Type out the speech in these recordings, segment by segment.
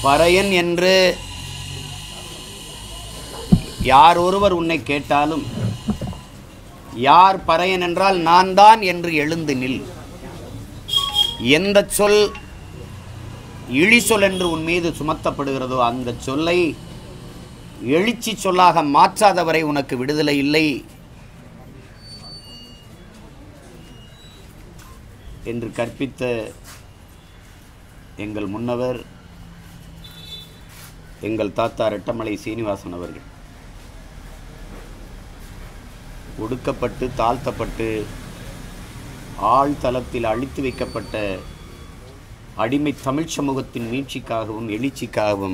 பறையன் என்று யார் ஒருவர் உன்னை கேட்டாலும் யார் பறையன் என்றால் நான் தான் என்று எழுந்து நில் எந்த சொல் இழி சொல் என்று உன் மீது சுமத்தப்படுகிறதோ அந்த சொல்லை எழுச்சி சொல்லாக மாற்றாதவரை உனக்கு விடுதலை இல்லை என்று கற்பித்த எங்கள் முன்னவர் எங்கள் தாத்தா ரெட்டமலை சீனிவாசன் அவர்கள் ஒடுக்கப்பட்டு தாழ்த்தப்பட்டு ஆழ்தளத்தில் அழித்து வைக்கப்பட்ட அடிமை தமிழ் சமூகத்தின் மீட்சிக்காகவும் எழுச்சிக்காகவும்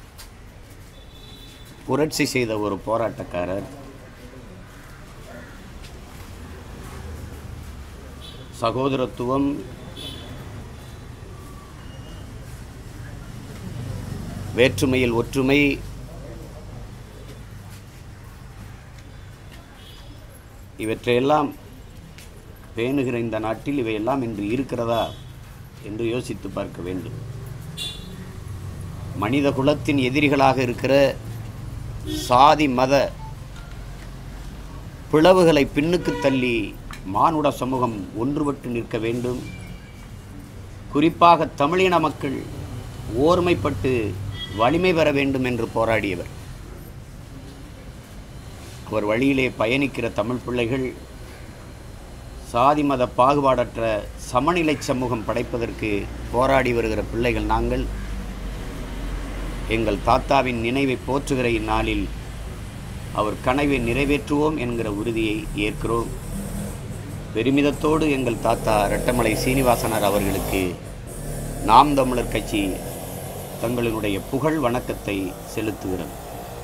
புரட்சி செய்த ஒரு போராட்டக்காரர் சகோதரத்துவம் வேற்றுமையில் ஒற்றுமை இவற்றையெல்லாம் பேணுகிற இந்த நாட்டில் இவையெல்லாம் இன்று இருக்கிறதா என்று யோசித்து பார்க்க வேண்டும் மனித குலத்தின் எதிரிகளாக இருக்கிற சாதி மத பிளவுகளை பின்னுக்கு தள்ளி மானுட சமூகம் ஒன்றுபட்டு நிற்க வேண்டும் குறிப்பாக தமிழின மக்கள் ஓர்மைப்பட்டு வலிமை பெற வேண்டும் என்று போராடியவர் அவர் வழியிலே பயணிக்கிற தமிழ் பிள்ளைகள் சாதி மத பாகுபாடற்ற சமநிலை சமூகம் படைப்பதற்கு போராடி வருகிற பிள்ளைகள் நாங்கள் எங்கள் தாத்தாவின் நினைவை போற்றுகிற இந்நாளில் அவர் கனவை நிறைவேற்றுவோம் என்கிற உறுதியை ஏற்கிறோம் பெருமிதத்தோடு எங்கள் தாத்தா ரெட்டமலை சீனிவாசனார் அவர்களுக்கு நாம் தமிழர் கட்சி தங்களினுடைய புகழ் வணக்கத்தை செலுத்துகிறது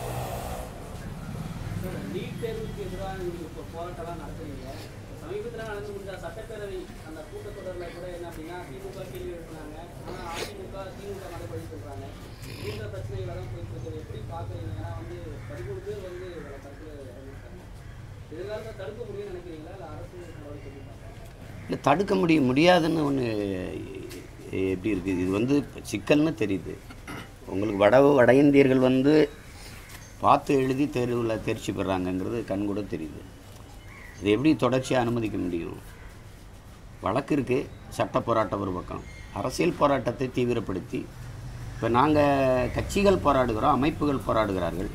நீட் தேர்வுக்கு எதிராக நீங்க இப்போ போராட்டம்லாம் நடத்துறீங்க சமீபத்தில் நடந்து முடிஞ்ச சட்டப்பேரவை அந்த கூட்டத்தொடரில் கூட என்ன அப்படின்னா திமுக கேள்வி எழுப்புனாங்க ஆனால் அதிமுக திமுக மறுபடி சொல்றாங்க இந்த பிரச்சனைகளை தான் போயிட்டு இருக்குது எப்படி பார்க்குறீங்க ஏன்னா வந்து பதிமூணு பேர் வந்து இதில் தடுப்பு இறங்கியிருக்காங்க இதனால தடுக்க முடியும்னு நினைக்கிறீங்களா இல்லை அரசு நடவடிக்கை எப்படி பார்க்குறீங்க இல்லை தடுக்க முடிய முடியாதுன்னு ஒன்று எப்படி இருக்குது இது வந்து சிக்கல்னு தெரியுது உங்களுக்கு வட வட இந்தியர்கள் வந்து பார்த்து எழுதி தேர்வில் தேர்ச்சி பெறாங்கங்கிறது கண் கூட தெரியுது இது எப்படி தொடர்ச்சியாக அனுமதிக்க முடியும் வழக்கு இருக்குது சட்ட போராட்டம் ஒரு பக்கம் அரசியல் போராட்டத்தை தீவிரப்படுத்தி இப்போ நாங்கள் கட்சிகள் போராடுகிறோம் அமைப்புகள் போராடுகிறார்கள்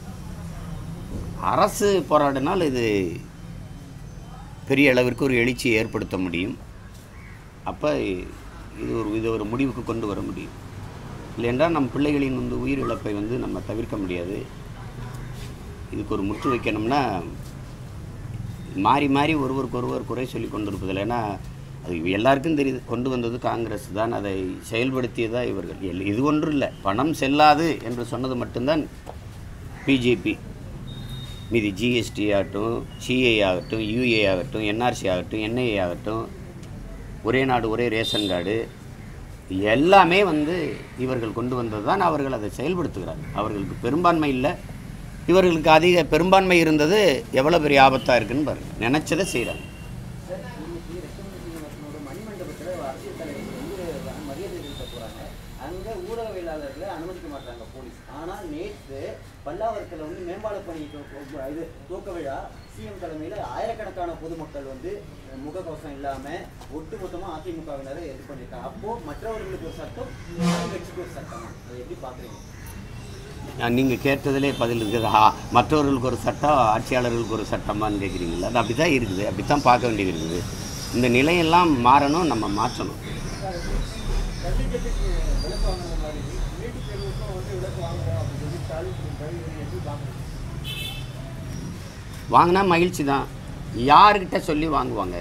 அரசு போராடினால் இது பெரிய அளவிற்கு ஒரு எழுச்சியை ஏற்படுத்த முடியும் அப்போ இது ஒரு இது ஒரு முடிவுக்கு கொண்டு வர முடியும் இல்லையென்றால் நம் பிள்ளைகளின் வந்து உயிர் இழப்பை வந்து நம்ம தவிர்க்க முடியாது இதுக்கு ஒரு முற்று வைக்கணும்னா மாறி மாறி ஒருவருக்கு ஒருவர் குறை சொல்லி கொண்டிருப்பதில்லை ஏன்னா அது எல்லாருக்கும் தெரியுது கொண்டு வந்தது காங்கிரஸ் தான் அதை செயல்படுத்தியதா இவர்கள் எல்- இது ஒன்றும் இல்லை பணம் செல்லாது என்று சொன்னது மட்டும்தான் பிஜேபி மீதி ஜிஎஸ்டி ஆகட்டும் சிஏ ஆகட்டும் யூஏ ஆகட்டும் என்ஆர்சி ஆகட்டும் என்ஐஏ ஆகட்டும் ஒரே நாடு ஒரே ரேஷன் கார்டு எல்லாமே வந்து இவர்கள் கொண்டு வந்தது தான் அவர்கள் அதை செயல்படுத்துகிறார்கள் அவர்களுக்கு பெரும்பான்மை இல்லை இவர்களுக்கு அதிக பெரும்பான்மை இருந்தது எவ்வளோ பெரிய ஆபத்தாக இருக்குன்னு பாருங்க நினச்சதை செய்கிறாங்க சார் இன்னைக்கு ரெக்கமெண்டேஷனோட மணிமண்டபத்தில் அரசியல் தலைவர் வந்து மரியாதை செலுத்த போகிறாங்க அங்கே ஊடகவியலாளர்களை அனுமதிக்க மாட்டாங்க போலீஸ் ஆனால் நேற்று பல்லாவரத்தில் வந்து மேம்பால பணி துவக்க- இது துவக்க விழா சிஎம் தலைமையில் ஆயிரக்கணக்கான பொதுமக்கள் வந்து அஹ், முகக்கவசம் இல்லாமல் ஒட்டுமொத்தமாக அதிமுகவினரை இது பண்ணியிருக்காங்க அப்போது மற்றவர்களுக்கு ஒரு சட்டம் ஆளுங்கட்சிக்கு ஒரு சட்டம் அதை எப்படி பார்க்குறீங்க நீங்கள் கேட்டதிலே பதில் இருக்குது ஆ, மற்றவர்களுக்கு ஒரு சட்டம் ஆட்சியாளர்களுக்கு ஒரு சட்டமான்னு கேட்குறீங்களா அது அப்படி தான் இருக்குது அப்படி தான் பார்க்க வேண்டியது இருக்குது இந்த நிலையெல்லாம் மாறணும் நம்ம மாற்றணும் ஜல்லிக்கட்டுக்கு விளக்கு வாங்குற மாதிரி நீட்டு தேர்வுக்கும் வந்து விளக்கு வாங்குறோம் அப்படின்னு சொல்லி ஸ்டாலின் கழிவு எப்படி பார்க்குறீங்க வாங்கினா மகிழ்ச்சி தான் யார்கிட்ட சொல்லி வாங்குவாங்க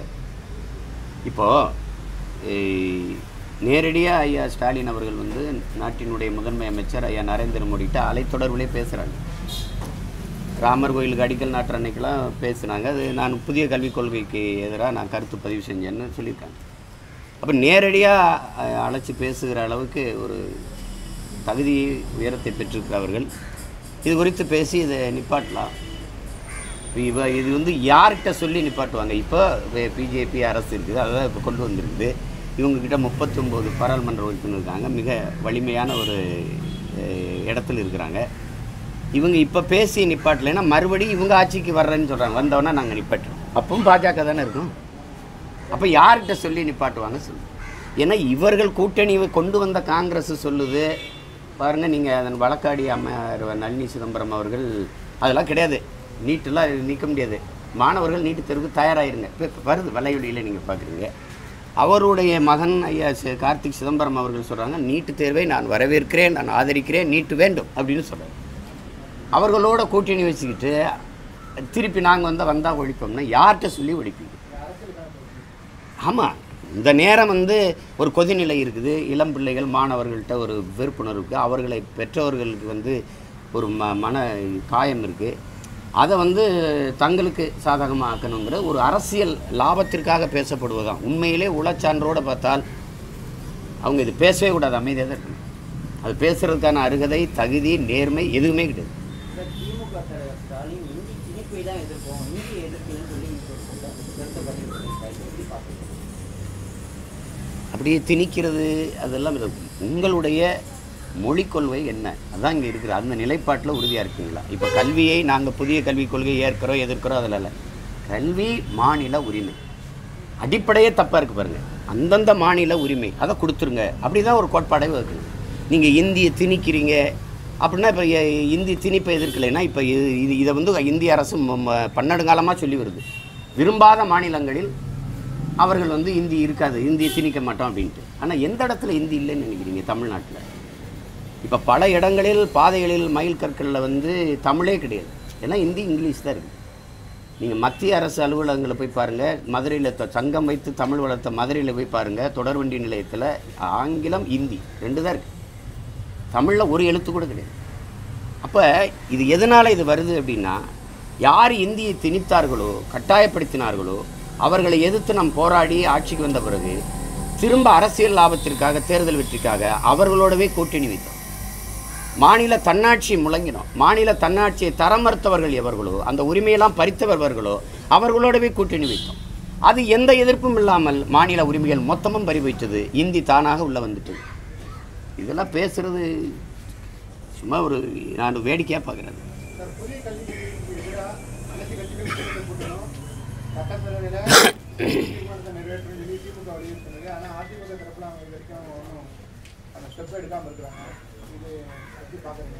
இப்போது நேரடியாக ஐயா ஸ்டாலின் அவர்கள் வந்து நாட்டினுடைய முதன்மை அமைச்சர் ஐயா நரேந்திர மோடிகிட்ட அலைத்தொடர்பிலே பேசுகிறாங்க ராமர் கோயிலுக்கு அடிக்கல் நாட்டுற அன்னைக்கெல்லாம் பேசுனாங்க அது நான் புதிய கல்விக் கொள்கைக்கு எதிராக நான் கருத்து பதிவு செஞ்சேன்னு சொல்லியிருக்காங்க அப்போ நேரடியாக அழைச்சி பேசுகிற அளவுக்கு ஒரு தகுதி உயரத்தை பெற்றிருக்கிறவர்கள் இது குறித்து பேசி இதை நிப்பாட்டலாம் இப்ப இவ இது வந்து யார்கிட்ட சொல்லி நிப்பாட்டுவாங்க இப்போ பிஜேபி அரசு இருக்குது அதான் இப்போ கொண்டு வந்திருக்குது இவங்கக்கிட்ட முப்பத்தொம்போது பாராளுமன்ற உறுப்பினர் இருக்காங்க மிக வலிமையான ஒரு அஹ், இடத்துல இருக்கிறாங்க இவங்க இப்போ பேசி நிப்பாட்டலைன்னா மறுபடியும் இவங்க ஆட்சிக்கு வர்றேன்னு சொல்கிறாங்க வந்தோடனே நாங்கள் நிப்பாட்டுறோம் அப்பவும் பாஜக தானே இருக்கும் அப்போ யார்கிட்ட சொல்லி நிப்பாட்டுவாங்க சொல்லு ஏன்னா இவர்கள் கூட்டணி கொண்டு வந்த காங்கிரஸ் சொல்லுது பாருங்க நீங்கள் அதன் வழக்காடி அம்மையார் நளினி சிதம்பரம் அவர்கள் அதெல்லாம் கிடையாது நீட்டெல்லாம் நீக்க முடியாது மாணவர்கள் நீட்டு தேர்வுக்கு தயாராகிருங்க இப்போ வருது வலையொலியில் நீங்கள் பார்க்குறீங்க அவருடைய மகன் ஐயா சி- கார்த்திக் சிதம்பரம் அவர்கள் சொல்கிறாங்க நீட்டு தேர்வை நான் வரவேற்கிறேன் நான் ஆதரிக்கிறேன் நீட்டு வேண்டும் அப்படின்னு சொல்கிறாங்க அவர்களோட கூட்டணி வச்சுக்கிட்டு திருப்பி நாங்கள் வந்து வந்தால் ஒழிப்போம்னா யார்கிட்ட சொல்லி ஒழிப்பீங்க ஆமாம் இந்த நேரம் வந்து ஒரு கொதிநிலை இருக்குது இளம் பிள்ளைகள் மாணவர்கள்ட்ட ஒரு வெறுப்புணர்வு இருக்குது அவர்களை பெற்றவர்களுக்கு வந்து ஒரு ம மன காயம் இருக்குது அதை வந்து தங்களுக்கு சாதகமாக ஆக்கணுங்கிற ஒரு அரசியல் லாபத்திற்காக பேசப்படுவதுதான் உண்மையிலே உளச்சான்றோடு பார்த்தால் அவங்க இது பேசவே கூடாது அமைதியாக தான் இருக்கணும் அது பேசுகிறதுக்கான அருகதை தகுதி நேர்மை எதுவுமே கிடையாது சார் திமுக தலைவர் ஸ்டாலின் இந்தி திணிப்பை தான் எதிர்ப்போம் இந்தி எதிர்ப்புன்னு சொல்லி கருத்தை பதிவு எப்படி பார்க்குறீங்க அப்படியே திணிக்கிறது அதெல்லாம் இது. உங்களுடைய மொழிக் கொள்கை என்ன அதான் இங்கே இருக்கிற அந்த நிலைப்பாட்டில் உறுதியாக இருக்கீங்களா இப்போ கல்வியை நாங்கள் புதிய கல்விக் கொள்கையை ஏற்கிறோம் எதிர்க்கிறோம் அதில் இல்லை கல்வி மாநில உரிமை அடிப்படையே தப்பாக இருக்கு பாருங்க அந்தந்த மாநில உரிமை அதை கொடுத்துருங்க அப்படி தான் ஒரு கோட்பாடை வைக்கணும் நீங்கள் இந்தியை திணிக்கிறீங்க அப்படின்னா இப்போ இந்தி திணிப்பை எதிர்க்கலைன்னா இப்போ இது இது இதை வந்து இந்திய அரசு ம- ம- பன்னெடுங்காலமாக சொல்லி வருது விரும்பாத மாநிலங்களில் அவர்கள் வந்து இந்தி இருக்காது இந்தியை திணிக்க மாட்டோம் அப்படின்ட்டு ஆனால் எந்த இடத்துல இந்தி இல்லைன்னு நினைக்கிறீங்க தமிழ்நாட்டில் இப்போ பல இடங்களில் பாதைகளில் மயில் கற்களில் வந்து தமிழே கிடையாது எல்லாம் ஹிந்தி இங்கிலீஷ் தான் இருக்குது நீங்கள் மத்திய அரசு அலுவலகங்களில் போய் பாருங்கள் மதுரையில் த- சங்கம் வைத்து தமிழ் வளர்த்த மதுரையில் போய் பாருங்கள் தொடர்வண்டி நிலையத்தில் ஆங்கிலம் இந்தி ரெண்டு தான் இருக்குது தமிழில் ஒரு எழுத்து கூட கிடையாது அப்போ இது எதனால் இது வருது அப்படின்னா யார் இந்தியை திணித்தார்களோ கட்டாயப்படுத்தினார்களோ அவர்களை எதிர்த்து நாம் போராடி ஆட்சிக்கு வந்த பிறகு திரும்ப அரசியல் லாபத்திற்காக தேர்தல் வெற்றிக்காக அவர்களோடவே கூட்டணி வைத்தோம் மாநில தன்னாட்சி முழங்கினோம் மாநில தன்னாட்சியை தரம் மறுத்தவர்கள் எவர்களோ அந்த உரிமையெல்லாம் பறித்தவர்களோ அவர்களோடவே கூட்டணி வைத்தோம் அது எந்த எதிர்ப்பும் இல்லாமல் மாநில உரிமைகள் மொத்தமும் பறி வைத்தது இந்தி தானாக உள்ள வந்துட்டது இதெல்லாம் பேசுறது சும்மா ஒரு நான் வேடிக்கையாக பார்க்குறேன் சார் புதிய கல்விக்கு எதிராக அனைத்து கட்சிகளும் சேர்ந்து கூட்டணும் சட்டப்பேரவையில் தீர்மானத்தை நிறைவேற்றணும் சொல்லி திமுக வலியுறுத்தினது ஆனால் அதிமுக தரப்புல அவங்க இது வரைக்கும் ஒன்றும் அந்த ஸ்டெப் எடுக்காமல் இருக்கிறாங்க இது எப்படி பார்க்குறீங்க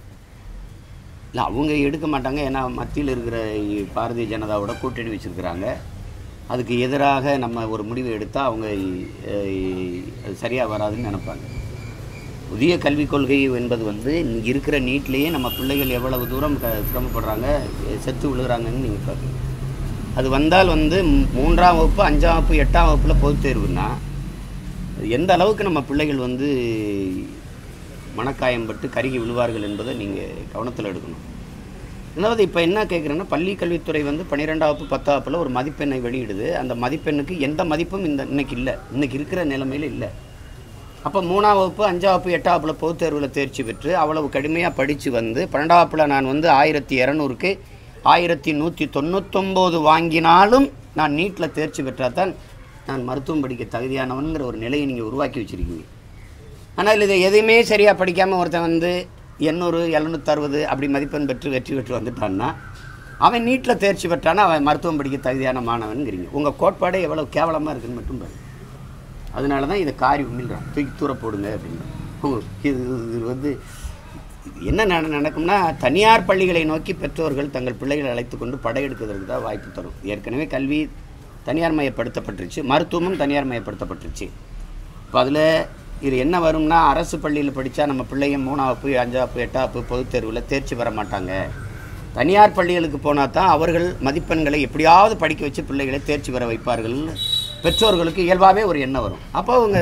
இல்லை அவங்க எடுக்க மாட்டாங்க ஏன்னா மத்தியில் இருக்கிற பாரதிய ஜனதாவோட கூட்டணி வச்சுருக்கிறாங்க அதுக்கு எதிராக நம்ம ஒரு முடிவு எடுத்தால் அவங்க அஹ், அது சரியாக வராதுன்னு நினைப்பாங்க புதிய கல்விக் கொள்கை என்பது வந்து இங்கே இருக்கிற நீட்லேயே நம்ம பிள்ளைகள் எவ்வளவு தூரம் க சிரமப்படுறாங்க செத்து விழுகிறாங்கன்னு நீங்கள் பார்க்குறீங்க அது வந்தால் வந்து மூ- மூன்றாம் வகுப்பு அஞ்சாம் வகுப்பு எட்டாம் வகுப்பில் பொதுத் தேர்வுன்னா எந்த அளவுக்கு நம்ம பிள்ளைகள் வந்து மனக்காயம்பட்டு கருகி விழுவார்கள் என்பதை நீங்கள் கவனத்தில் எடுக்கணும் ரெண்டாவது இப்போ என்ன கேட்குறேன்னா பள்ளி கல்வித்துறை வந்து பன்னிரெண்டாம் வகுப்பு பத்தாம் வகுப்பில் ஒரு மதிப்பெண்ணை வெளியிடுது அந்த மதிப்பெண்ணுக்கு எந்த மதிப்பும் இந்த இன்னைக்கு இல்லை இன்னைக்கு இருக்கிற நிலைமையில் இல்லை அப்போ மூணாம் வகுப்பு அஞ்சாம் வகுப்பு எட்டாம் வகுப்பில் பொதுத் தேர்வில் தேர்ச்சி பெற்று அவ்வளவு கடுமையாக படித்து வந்து பன்னெண்டாம் வகுப்பில் நான் வந்து ஆயிரத்தி இரநூறுக்கு ஆயிரத்தி நூற்றி தொண்ணூத்தொம்போது வாங்கினாலும் நான் நீட்டில் தேர்ச்சி பெற்றால் தான் நான் மருத்துவம் படிக்க தகுதியானவனுங்கிற ஒரு நிலையை நீங்கள் உருவாக்கி வச்சுருக்கீங்க ஆனால் இதை எதையுமே சரியாக படிக்காமல் ஒருத்தன் வந்து எண்ணூறு எழுநூத்தறுபது அப்படி மதிப்பெண் பெற்று வெற்றி பெற்று வந்துட்டான்னா அவன் நீட்டில் தேர்ச்சி பெற்றானா அவன் மருத்துவம் படிக்க தகுதியான மாணவனுங்கிறீங்க உங்கள் கோட்பாடே எவ்வளோ கேவலமாக இருக்குன்னு மட்டும் பாருங்க அதனால தான் இதை காரி உமிழ்றான் தூக்கி தூர போடுங்க அப்படின்னு உங்க- இது இது வந்து இது என்ன நட நடக்கும்னா தனியார் பள்ளிகளை நோக்கி பெற்றோர்கள் தங்கள் பிள்ளைகளை அழைத்து கொண்டு படையெடுக்கிறதுக்கு தான் வாய்ப்பு தரும் ஏற்கனவே கல்வி தனியார் மயப்படுத்தப்பட்டுருச்சு மருத்துவமும் தனியார் மயப்படுத்தப்பட்டுருச்சு இப்போ அதில் இது என்ன வரும்னா அரசு பள்ளியில் படித்தா நம்ம பிள்ளைங்க மூணாம் வகுப்பு அஞ்சாம் வகுப்பு எட்டாம் வகுப்பு பொதுத் தேர்வில் தேர்ச்சி பெற மாட்டாங்க தனியார் பள்ளிகளுக்கு போனால் தான் அவர்கள் மதிப்பெண்களை எப்படியாவது படிக்க வச்சு பிள்ளைகளை தேர்ச்சி பெற வைப்பார்கள்னு பெற்றோர்களுக்கு இயல்பாகவே ஒரு எண்ணம் வரும் அப்போ அவங்க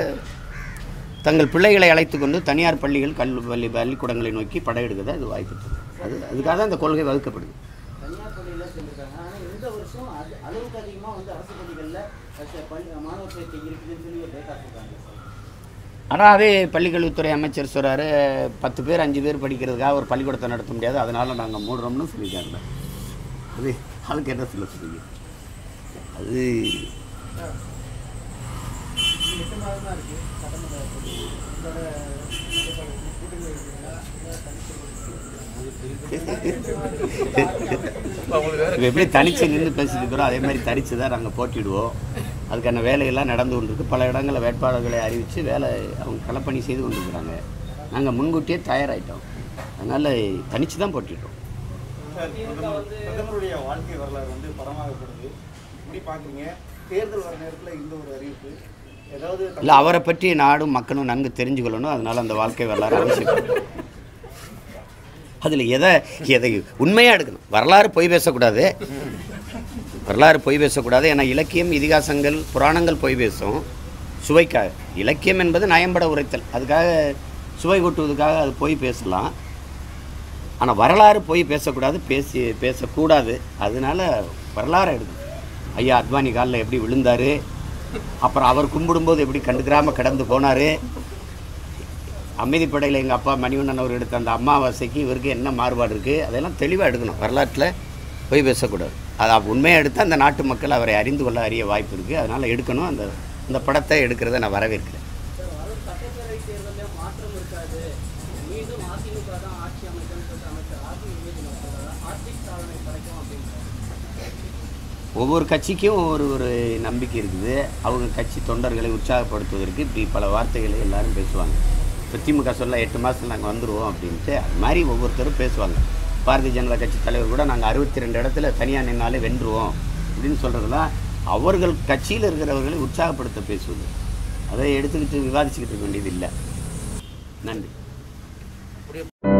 தங்கள் பிள்ளைகளை அழைத்து கொண்டு தனியார் பள்ளிகள் கல் பள்ளி பள்ளிக்கூடங்களை நோக்கி படையெடுக்கிறதா இது வாய்ப்பு தரும் அது அதுக்காக தான் இந்த கொள்கை வகுக்கப்படுது தனியார் பள்ளியில் சொல்லியிருக்காங்க ஆனால் இந்த வருஷம் அது அளவுக்கு அதிகமாக வந்து அரசு பள்ளிகளில் பள்ளி மாணவர் சேர்க்கை இருக்குதுன்னு சொல்லி ஒரு டேட்டா சொல்கிறாங்க சார் ஆனால் அதே பள்ளிக்கல்வித்துறை அமைச்சர் சொல்கிறாரு பத்து பேர் அஞ்சு பேர் படிக்கிறதுக்காக ஒரு பள்ளிக்கூடத்தை நடத்த முடியாது அதனால் நாங்கள் மூடுறோம்னு சொல்லியிருக்காங்க அது அதுக்கு என்ன சொல்ல சொல்லுங்க அது எட்டு மாதம் தான் இருக்கு சட்டமன்ற தேர்தல். உங்களோட கூட்டணி இருக்கிறீங்களா இல்லை தனித்து இப்போ எப்படி தனிச்சு நின்று பேசிட்டு இருக்கிறோம் அதே மாதிரி தனிச்சு தான் நாங்கள் போட்டிடுவோம் அதுக்கான வேலையெல்லாம் நடந்து கொண்டிருக்கு பல இடங்களில் வேட்பாளர்களை அறிவித்து வேலை அவங்க களப்பணி செய்து கொண்டிருக்கிறாங்க நாங்கள் முன்கூட்டியே தயாராகிட்டோம் அதனால் தனிச்சு தான் போட்டிடுறோம் சார், பிரதமர் பிரதமருடைய வாழ்க்கை வரலாறு வந்து படமாகப்படுது இப்படி பார்க்குறீங்க தேர்தல் வர நேரத்தில் இந்த ஒரு அறிவிப்பு ஏதாவது இல்லை அவரை பற்றி நாடும் மக்களும் நன்கு தெரிஞ்சுக்கொள்ளணும் அதனால் அந்த வாழ்க்கை வரலாறு அவசியம் அதில் எதை எதை உண்மையாக எடுக்கணும் வரலாறு பொய் பேசக்கூடாது வரலாறு பொய் பேசக்கூடாது ஏன்னா இலக்கியம் இதிகாசங்கள் புராணங்கள் பொய் பேசும் சுவைக்காக இலக்கியம் என்பது நயம்பட உரைத்தல் அதுக்காக சுவை கொட்டுவதுக்காக அது பொய் பேசலாம் ஆனால் வரலாறு பொய் பேசக்கூடாது பேசி பேசக்கூடாது அதனால வரலாறு எடுக்கணும் ஐயா அத்வானி காலில் எப்படி விழுந்தார் அப்புறம் அவர் கும்பிடும்போது எப்படி கண்டுக்கிறாம கடந்து போனார் அமைதிப்படையில் எங்கள் அப்பா மணிவண்ணன் அவர் எடுத்த அந்த அமாவாசைக்கு இவருக்கு என்ன மாறுபாடு இருக்குது அதெல்லாம் தெளிவாக எடுக்கணும் வரலாற்றில் போய் பேசக்கூடாது அது அப்ப உண்மையாக எடுத்தால் அந்த நாட்டு மக்கள் அவரை அறிந்து கொள்ள அறிய வாய்ப்பு இருக்குது அதனால் எடுக்கணும் அந்த அந்த படத்தை எடுக்கிறத நான் வரவேற்கிறேன் வரும் சட்டப்பேரவை தேர்தலில் மாற்றம் இருக்காது மீண்டும் அதிமுக தான் ஆட்சி அமைக்கணும்னு சொல்லிட்டு அமைச்சர் ஆர்பி விவேக் சொல்றாரு ஆர்டிக் சாதனை படைக்கும் அப்படின்றாரு ஒவ்வொரு கட்சிக்கும் ஒவ்வொரு ஒரு நம்பிக்கை இருக்குது அவங்க கட்சி தொண்டர்களை உற்சாகப்படுத்துவதற்கு இப்படி பல வார்த்தைகளை எல்லாரும் பேசுவாங்க இப்போ திமுக சொல்ல எட்டு மாதத்தில் நாங்கள் வந்துடுவோம் அப்படின்ட்டு அது மாதிரி ஒவ்வொருத்தரும் பேசுவாங்க பாரதிய ஜனதா கட்சி தலைவர் கூட நாங்கள் அறுபத்தி ரெண்டு இடத்துல தனியாக நின்னாலே வென்றுவோம் அப்படின்னு சொல்கிறதுலாம் அவர்கள் கட்சியில் இருக்கிறவர்களை உற்சாகப்படுத்த பேசுவது அதை எடுத்துக்கிட்டு விவாதிச்சுக்கிட்டு இருக்க வேண்டியது இல்லை நன்றி